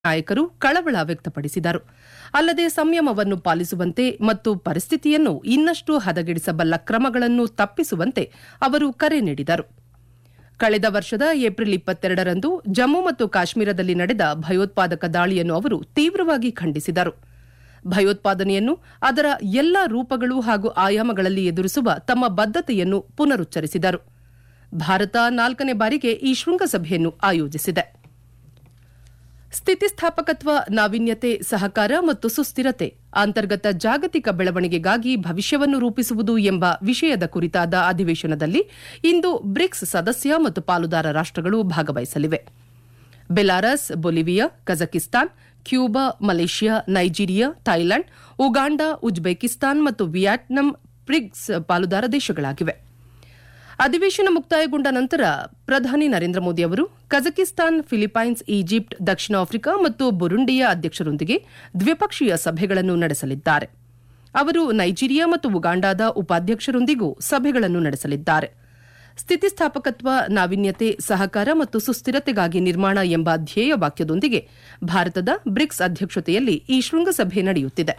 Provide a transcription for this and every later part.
ನಾಯಕರು ಕಳವಳ ವ್ಯಕ್ತಪಡಿಸಿದರು ಅಲ್ಲದೆ ಸಂಯಮವನ್ನು ಪಾಲಿಸುವಂತೆ ಮತ್ತು ಪರಿಸ್ಥಿತಿಯನ್ನು ಇನ್ನಷ್ಟು ಹದಗೆಡಿಸಬಲ್ಲ ಕ್ರಮಗಳನ್ನು ತಪ್ಪಿಸುವಂತೆ ಅವರು ಕರೆ ನೀಡಿದರು ಕಳೆದ ವರ್ಷದ ಏಪ್ರಿಲ್ ಇಪ್ಪತ್ತೆರಡರಂದು ಜಮ್ಮು ಮತ್ತು ಕಾಶ್ಮೀರದಲ್ಲಿ ನಡೆದ ಭಯೋತ್ಪಾದಕ ದಾಳಿಯನ್ನು ಅವರು ತೀವ್ರವಾಗಿ ಖಂಡಿಸಿದರು ಭಯೋತ್ಪಾದನೆಯನ್ನು ಅದರ ಎಲ್ಲಾ ರೂಪಗಳು ಹಾಗೂ ಆಯಾಮಗಳಲ್ಲಿ ಎದುರಿಸುವ ತಮ್ಮ ಬದ್ಧತೆಯನ್ನು ಪುನರುಚ್ಚರಿಸಿದರು ಭಾರತ ನಾಲ್ಕನೇ ಬಾರಿಗೆ ಈ ಶೃಂಗಸಭೆಯನ್ನು ಆಯೋಜಿಸಿದೆ ಸ್ಥಿತಿಸ್ಥಾಪಕತ್ವ ನಾವೀನ್ಯತೆ ಸಹಕಾರ ಮತ್ತು ಸುಸ್ಥಿರತೆ ಅಂತರ್ಗತ ಜಾಗತಿಕ ಬೆಳವಣಿಗೆಗಾಗಿ ಭವಿಷ್ಯವನ್ನು ರೂಪಿಸುವುದು ಎಂಬ ವಿಷಯದ ಕುರಿತಾದ ಅಧಿವೇಶನದಲ್ಲಿ ಇಂದು ಬ್ರಿಕ್ಸ್ ಸದಸ್ಯ ಮತ್ತು ಪಾಲುದಾರ ರಾಷ್ಟಗಳು ಭಾಗವಹಿಸಲಿವೆ Belarus Bolivia Kazakhstan Cuba Malaysia Nigeria Thailand Uganda Uzbekistan ಮತ್ತು ವಿಯೆಟ್ನಾಂ ಬ್ರಿಕ್ಸ್ ಪಾಲುದಾರ ದೇಶಗಳಾಗಿವೆ ಅಧಿವೇಶನ ಮುಕ್ತಾಯಗೊಂಡ ನಂತರ ಪ್ರಧಾನಿ ನರೇಂದ್ರ ಮೋದಿ ಅವರು ಕಜಕಿಸ್ತಾನ್ ಫಿಲಿಪೈನ್ಸ್ ಈಜಿಪ್ಟ್ ದಕ್ಷಿಣ ಆಫ್ರಿಕಾ ಮತ್ತು ಬುರುಂಡಿಯ ಅಧ್ಯಕ್ಷರೊಂದಿಗೆ ದ್ವಿಪಕ್ಷೀಯ ಸಭೆಗಳನ್ನು ನಡೆಸಲಿದ್ದಾರೆ ಅವರು ನೈಜೀರಿಯಾ ಮತ್ತು ಉಗಾಂಡಾದ ಉಪಾಧ್ಯಕ್ಷರೊಂದಿಗೂ ಸಭೆಗಳನ್ನು ನಡೆಸಲಿದ್ದಾರೆ ಸ್ಥಿತಿಸ್ಥಾಪಕತ್ವ ನಾವೀನ್ಯತೆ ಸಹಕಾರ ಮತ್ತು ಸುಸ್ಥಿರತೆಗಾಗಿ ನಿರ್ಮಾಣ ಎಂಬ ಧ್ಯೇಯ ವಾಕ್ಯದೊಂದಿಗೆ ಭಾರತದ ಬ್ರಿಕ್ಸ್ ಅಧ್ಯಕ್ಷತೆಯಲ್ಲಿ ಈ ಶೃಂಗಸಭೆ ನಡೆಯುತ್ತಿದೆ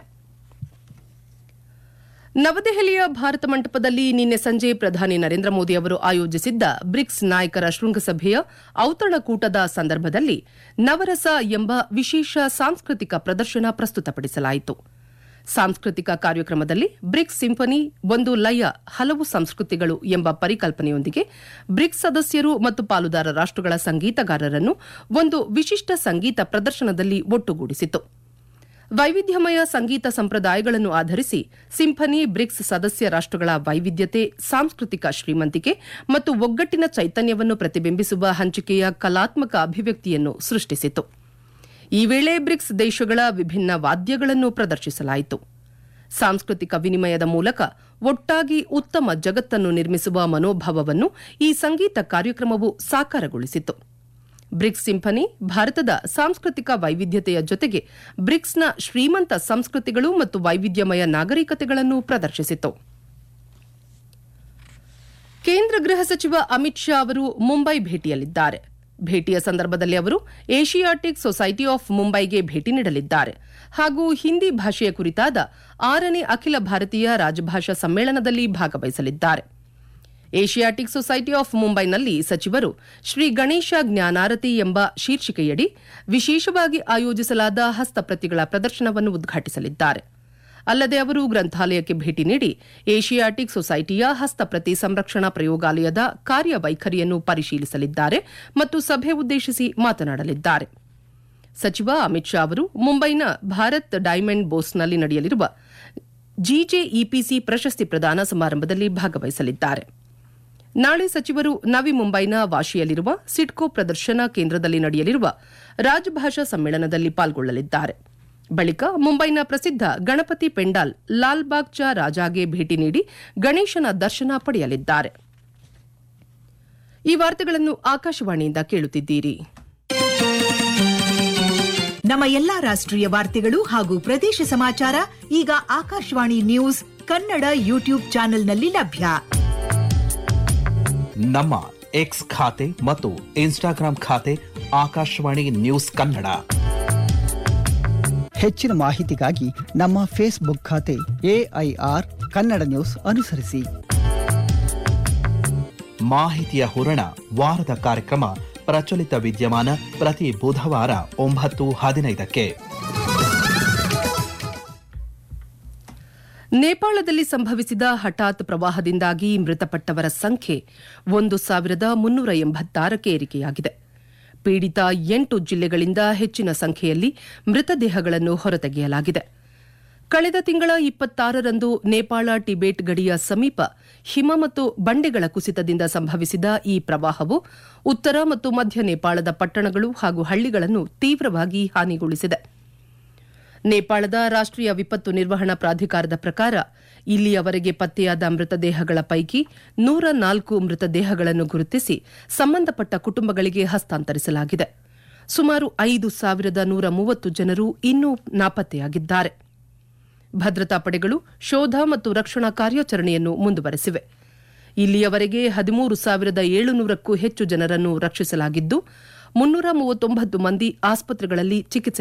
ನವದೆಹಲಿಯ ಭಾರತ ಮಂಟಪದಲ್ಲಿ ನಿನ್ನೆ ಸಂಜೆ ಪ್ರಧಾನಿ ನರೇಂದ್ರ ಮೋದಿ ಅವರು ಆಯೋಜಿಸಿದ್ದ ಬ್ರಿಕ್ಸ್ ನಾಯಕರ ಶೃಂಗಸಭೆಯ ಔತಣಕೂಟದ ಸಂದರ್ಭದಲ್ಲಿ ನವರಸ ಎಂಬ ವಿಶೇಷ ಸಾಂಸ್ಕೃತಿಕ ಪ್ರದರ್ಶನ ಪ್ರಸ್ತುತಪಡಿಸಲಾಯಿತು ಸಾಂಸ್ಕೃತಿಕ ಕಾರ್ಯಕ್ರಮದಲ್ಲಿ ಬ್ರಿಕ್ಸ್ ಸಿಂಫನಿ ಒಂದು ಲಯ ಹಲವು ಸಂಸ್ಕೃತಿಗಳು ಎಂಬ ಪರಿಕಲ್ಪನೆಯೊಂದಿಗೆ ಬ್ರಿಕ್ಸ್ ಸದಸ್ಯರು ಮತ್ತು ಪಾಲುದಾರ ರಾಷ್ಟಗಳ ಸಂಗೀತಗಾರರನ್ನು ಒಂದು ವಿಶಿಷ್ಟ ಸಂಗೀತ ಪ್ರದರ್ಶನದಲ್ಲಿ ಒಟ್ಟುಗೂಡಿಸಿತು ವೈವಿಧ್ಯಮಯ ಸಂಗೀತ ಸಂಪ್ರದಾಯಗಳನ್ನು ಆಧರಿಸಿ ಸಿಂಫನಿ ಬ್ರಿಕ್ಸ್ ಸದಸ್ಯ ರಾಷ್ಟಗಳ ವೈವಿಧ್ಯತೆ ಸಾಂಸ್ಕೃತಿಕ ಶ್ರೀಮಂತಿಕೆ ಮತ್ತು ಒಗ್ಗಟ್ಟಿನ ಚೈತನ್ಯವನ್ನು ಪ್ರತಿಬಿಂಬಿಸುವ ಹಂಚಿಕೆಯ ಕಲಾತ್ಮಕ ಅಭಿವ್ಯಕ್ತಿಯನ್ನು ಸೃಷ್ಟಿಸಿತು ಈ ವೇಳೆ ಬ್ರಿಕ್ಸ್ ದೇಶಗಳ ವಿಭಿನ್ನ ವಾದ್ಯಗಳನ್ನು ಪ್ರದರ್ಶಿಸಲಾಯಿತು ಸಾಂಸ್ಕೃತಿಕ ವಿನಿಮಯದ ಮೂಲಕ ಒಟ್ಟಾಗಿ ಉತ್ತಮ ಜಗತ್ತನ್ನು ನಿರ್ಮಿಸುವ ಮನೋಭಾವವನ್ನು ಈ ಸಂಗೀತ ಕಾರ್ಯಕ್ರಮವು ಸಾಕಾರಗೊಳಿಸಿತು ಬ್ರಿಕ್ಸ್ ಸಿಂಫನಿ ಭಾರತದ ಸಾಂಸ್ಕೃತಿಕ ವೈವಿಧ್ಯತೆಯ ಜೊತೆಗೆ ಬ್ರಿಕ್ಸ್ನ ಶ್ರೀಮಂತ ಸಂಸ್ಕೃತಿಗಳು ಮತ್ತು ವೈವಿಧ್ಯಮಯ ನಾಗರಿಕತೆಗಳನ್ನು ಪ್ರದರ್ಶಿಸಿತು ಕೇಂದ್ರ ಗೃಹ ಸಚಿವ ಅಮಿತ್ ಶಾ ಅವರು ಮುಂಬೈ ಭೇಟಿಯಲ್ಲಿದ್ದಾರೆ ಭೇಟಿಯ ಸಂದರ್ಭದಲ್ಲಿ ಅವರು ಏಷಿಯಾಟಿಕ್ ಸೊಸೈಟಿ ಆಫ್ ಮುಂಬೈಗೆ ಭೇಟಿ ನೀಡಲಿದ್ದಾರೆ ಹಾಗೂ ಹಿಂದಿ ಭಾಷೆಯ ಕುರಿತಾದ ಆರನೇ ಅಖಿಲ ಭಾರತೀಯ ರಾಜಭಾಷಾ ಸಮ್ಮೇಳನದಲ್ಲಿ ಭಾಗವಹಿಸಲಿದ್ದಾರೆ ಏಷಿಯಾಟಿಕ್ ಸೊಸೈಟಿ ಆಫ್ ಮುಂಬೈನಲ್ಲಿ ಸಚಿವರು ಶ್ರೀ ಗಣೇಶ ಜ್ಞಾನಾರತಿ ಎಂಬ ಶೀರ್ಷಿಕೆಯಡಿ ವಿಶೇಷವಾಗಿ ಆಯೋಜಿಸಲಾದ ಹಸ್ತಪ್ರತಿಗಳ ಪ್ರದರ್ಶನವನ್ನು ಉದ್ಘಾಟಿಸಲಿದ್ದಾರೆ ಅಲ್ಲದೆ ಅವರು ಗ್ರಂಥಾಲಯಕ್ಕೆ ಭೇಟಿ ನೀಡಿ ಏಷಿಯಾಟಿಕ್ ಸೊಸೈಟಿಯ ಹಸ್ತಪ್ರತಿ ಸಂರಕ್ಷಣಾ ಪ್ರಯೋಗಾಲಯದ ಕಾರ್ಯವೈಖರಿಯನ್ನು ಪರಿಶೀಲಿಸಲಿದ್ದಾರೆ ಮತ್ತು ಸಭೆ ಉದ್ದೇಶಿಸಿ ಮಾತನಾಡಲಿದ್ದಾರೆ ಸಚಿವ ಅಮಿತ್ ಶಾ ಅವರು ಮುಂಬೈನ ಭಾರತ್ ಡೈಮಂಡ್ ಬೋಸ್ನಲ್ಲಿ ನಡೆಯಲಿರುವ ಜಿಜೆಇಪಿಸಿ ಪ್ರಶಸ್ತಿ ಪ್ರದಾನ ಸಮಾರಂಭದಲ್ಲಿ ಭಾಗವಹಿಸಲಿದ್ದಾರೆ ನಾಳೆ ಸಚಿವರು ನವಿ ಮುಂಬೈನ ವಾಶಿಯಲ್ಲಿರುವ ಸಿಡ್ಕೋ ಪ್ರದರ್ಶನ ಕೇಂದ್ರದಲ್ಲಿ ನಡೆಯಲಿರುವ ರಾಜಭಾಷಾ ಸಮ್ಮೇಳನದಲ್ಲಿ ಪಾಲ್ಗೊಳ್ಳಲಿದ್ದಾರೆ ಬಳಿಕ ಮುಂಬೈನ ಪ್ರಸಿದ್ಧ ಗಣಪತಿ ಪೆಂಡಾಲ್ ಲಾಲ್ಬಾಗ್ ಚಾ ರಾಜಾಗೆ ಭೇಟಿ ನೀಡಿ ಗಣೇಶನ ದರ್ಶನ ಪಡೆಯಲಿದ್ದಾರೆ ಈ ವಾರ್ತೆಗಳನ್ನು ಆಕಾಶವಾಣಿಯಿಂದ ಕೇಳುತ್ತಿದ್ದೀರಿ ನಮ್ಮ ಎಲ್ಲಾ ರಾಷ್ಟ್ರೀಯ ವಾರ್ತೆಗಳು ಹಾಗೂ ಪ್ರದೇಶ ಸಮಾಚಾರ ಈಗ ಆಕಾಶವಾಣಿ ನ್ಯೂಸ್ ಕನ್ನಡ ಯೂಟ್ಯೂಬ್ ಚಾನೆಲ್ನಲ್ಲಿ ಲಭ್ಯ ನಮ್ಮ ಎಕ್ಸ್ ಖಾತೆ ಮತ್ತು ಇನ್ಸ್ಟಾಗ್ರಾಂ ಖಾತೆ ಆಕಾಶವಾಣಿ ನ್ಯೂಸ್ ಕನ್ನಡ ಹೆಚ್ಚಿನ ಮಾಹಿತಿಗಾಗಿ ನಮ್ಮ ಫೇಸ್ಬುಕ್ ಖಾತೆ ಎಐಆರ್ ಕನ್ನಡ ನ್ಯೂಸ್ ಅನುಸರಿಸಿ ಮಾಹಿತಿಯ ಹೂರಣ ವಾರದ ಕಾರ್ಯಕ್ರಮ ಪ್ರಚಲಿತ ವಿದ್ಯಮಾನ ಪ್ರತಿ ಬುಧವಾರ ಒಂಬತ್ತು ಹದಿನೈದಕ್ಕೆ ನೇಪಾಳದಲ್ಲಿ ಸಂಭವಿಸಿದ ಹಠಾತ್ ಪ್ರವಾಹದಿಂದಾಗಿ ಮೃತಪಟ್ಟವರ ಸಂಖ್ಯೆ ಒಂದು ಸಾವಿರದ ಮುನ್ನೂರ ಎಂಬತ್ತಾರಕ್ಕೆ ಏರಿಕೆಯಾಗಿದೆ ಪೀಡಿತ ಎಂಟು ಜಿಲ್ಲೆಗಳಿಂದ ಹೆಚ್ಚಿನ ಸಂಖ್ಯೆಯಲ್ಲಿ ಮೃತದೇಹಗಳನ್ನು ಹೊರತೆಗೆಯಲಾಗಿದೆ ಕಳೆದ ತಿಂಗಳ ಇಪ್ಪತ್ತಾರರಂದು ನೇಪಾಳ ಟಿಬೇಟ್ ಗಡಿಯ ಸಮೀಪ ಹಿಮ ಮತ್ತು ಬಂಡೆಗಳ ಕುಸಿತದಿಂದ ಸಂಭವಿಸಿದ ಈ ಪ್ರವಾಹವು ಉತ್ತರ ಮತ್ತು ಮಧ್ಯ ನೇಪಾಳದ ಪಟ್ಟಣಗಳು ಹಾಗೂ ಹಳ್ಳಿಗಳನ್ನು ತೀವ್ರವಾಗಿ ಹಾನಿಗೊಳಿಸಿದೆ ನೇಪಾಳದ ರಾಷ್ಟೀಯ ವಿಪತ್ತು ನಿರ್ವಹಣಾ ಪ್ರಾಧಿಕಾರದ ಪ್ರಕಾರ ಇಲ್ಲಿಯವರೆಗೆ ಪತ್ತೆಯಾದ ಮೃತದೇಹಗಳ ಪೈಕಿ ನೂರ ನಾಲ್ಕು ಮೃತದೇಹಗಳನ್ನು ಗುರುತಿಸಿ ಸಂಬಂಧಪಟ್ಟ ಕುಟುಂಬಗಳಿಗೆ ಹಸ್ತಾಂತರಿಸಲಾಗಿದೆ ಸುಮಾರು ಐದು ಸಾವಿರದ ನೂರ ಮೂವತ್ತು ಜನರು ಇನ್ನೂ ನಾಪತ್ತೆಯಾಗಿದ್ದಾರೆ ಭದ್ರತಾ ಪಡೆಗಳು ಶೋಧ ಮತ್ತು ರಕ್ಷಣಾ ಕಾರ್ಯಾಚರಣೆಯನ್ನು ಮುಂದುವರೆಸಿವೆ ಇಲ್ಲಿಯವರೆಗೆ ಹದಿಮೂರು ಸಾವಿರದ ಏಳುನೂರಕ್ಕೂ ಹೆಚ್ಚು ಜನರನ್ನು ರಕ್ಷಿಸಲಾಗಿದ್ದು ಮುನ್ನೂರ ಮೂವತ್ತೊಂಬತ್ತು ಮಂದಿ ಆಸ್ಪತ್ರೆಗಳಲ್ಲಿ ಚಿಕಿತ್ಸೆ